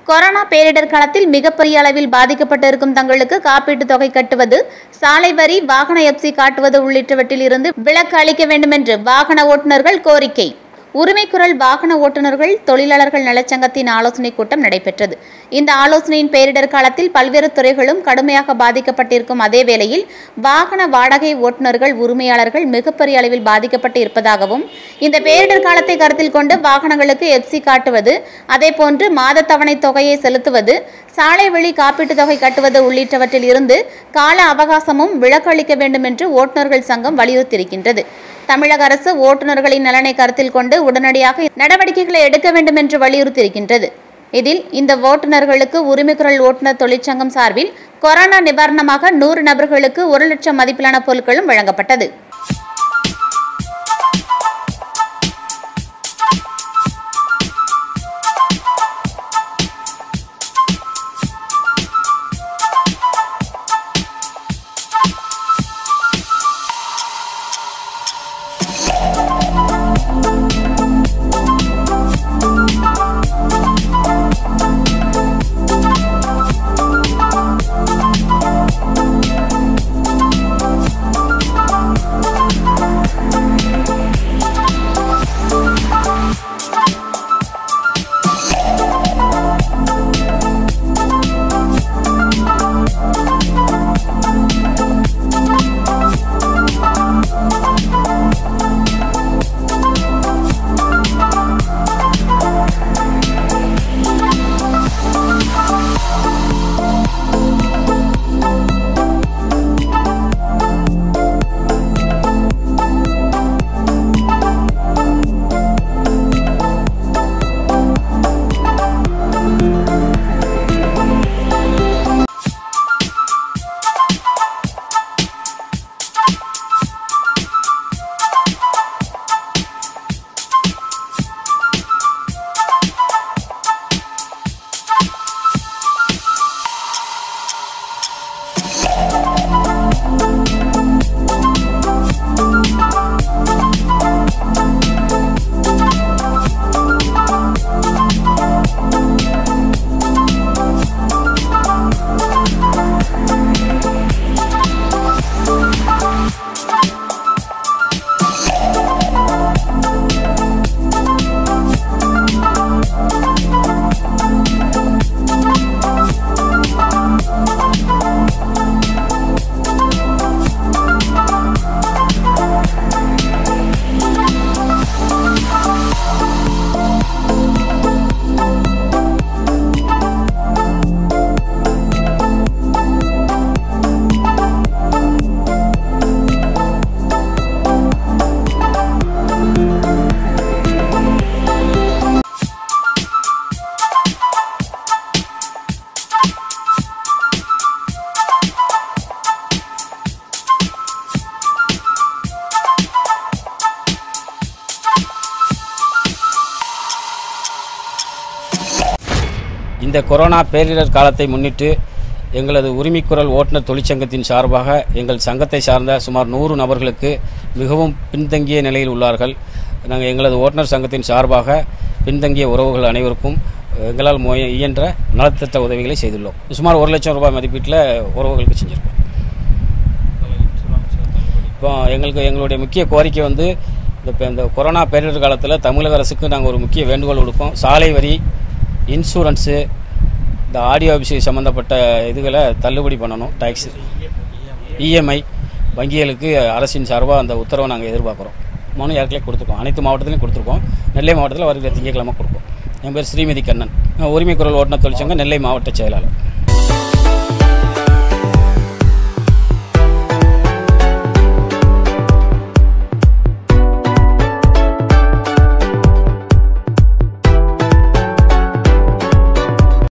corona பேரிடர் காலத்தில் மிகப்பெரிய அளவில் பாதிக்கப்பட்டிருக்கும் தங்களுக்கு காப்பீட்டுத் தொகை கட்டுவது சாலை வரி வாகன எப்சி காட்டுவது உள்ளிட்டவற்றில் இருந்து விலக்கு அளிக்க வேண்டும் என்று வாகன ஓட்டுநர்கள் கோரிக்கை உரிமைக்குரல் வாகன ஓட்டுநர்கள் தொழிலாளர்கள் நலச்சங்கத்தின் ஆலோசனைக் கூட்டம் நடைபெற்றது இந்த ஆலோசனையின் பேரிடர் காலத்தில் பல்வேறு துறைகளும் கடுமையாக பாதிக்கப்பட்டிருக்கும் அதே வேளையில் வாகன வாடகை ஓட்டுநர்கள் உரிமையாளர்கள் மிகப்பெரிய அளவில் பாதிக்கப்பட்டு இருப்பதாகவும் இந்த பேரிடர் காலத்தை கருத்தில் கொண்டு வாகனங்களுக்கு எப்சி காட்டுவது அதேபோன்று மாத தவணை தொகையை செலுத்துவது சாலை வழி காப்பீட்டுத் தொகை கட்டுவது உள்ளிட்டவற்றில் இருந்து கால அவகாசமும் விலக்கு அளிக்க வேண்டும் என்று ஓட்டுநர்கள் சங்கம் வலியுறுத்தியிருக்கின்றது தமிழக அரசு ஓட்டுநர்களின் நலனை கருத்தில் கொண்டு உடனடியாக நடவடிக்கைகளை எடுக்க வேண்டும் என்று வலியுறுத்தியிருக்கின்றது இதில் இந்த ஓட்டுநர்களுக்கு உரிமைக்குரல் ஓட்டுநர் தொழிற்சங்கம் சார்பில் கொரோனா நிவாரணமாக நூறு நபர்களுக்கு ஒரு லட்சம் மதிப்பிலான பொருட்களும் வழங்கப்பட்டது இந்த கொரோனா பேரிடர் காலத்தை முன்னிட்டு எங்களது உரிமைக்குரல் ஓட்டுநர் தொழிற்சங்கத்தின் சார்பாக எங்கள் சங்கத்தை சார்ந்த சுமார் நூறு நபர்களுக்கு மிகவும் பின்தங்கிய நிலையில் உள்ளார்கள் நாங்கள் எங்களது ஓட்டுநர் சங்கத்தின் சார்பாக பின்தங்கிய உறவுகள் அனைவருக்கும் எங்களால் முய- இயன்ற நலத்திட்ட உதவிகளை செய்துள்ளோம் சுமார் ஒரு லட்சம் ரூபாய் மதிப்பீட்டில் உறவுகளுக்கு செஞ்சுருக்கோம் இப்போ எங்களுக்கு எங்களுடைய முக்கிய கோரிக்கை வந்து இந்த இப்போ இந்த கொரோனா பேரிடர் காலத்தில் தமிழக அரசுக்கு நாங்கள் ஒரு முக்கிய வேண்டுகோள் கொடுப்போம் சாலை வரி இன்சூரன்ஸு இந்த ஆடியோ ஆஃபீஸுக்கு சம்மந்தப்பட்ட இதுகளை தள்ளுபடி பண்ணணும் டேக்ஸ் இஎம்ஐ வங்கிகளுக்கு அரசின் சார்பாக அந்த உத்தரவை நாங்கள் எதிர்பார்க்குறோம் மனு ஏற்கனவே கொடுத்துருக்கோம் அனைத்து மாவட்டத்திலையும் கொடுத்துருக்கோம் நெல்லை மாவட்டத்தில் வருகிற திங்கட்கிழமை கொடுப்போம் என் பேர் ஸ்ரீமதி கண்ணன் நான் உரிமை குரல் ஓட்டுநர் தொழிற்சங்க நெல்லை மாவட்ட செயலாளர்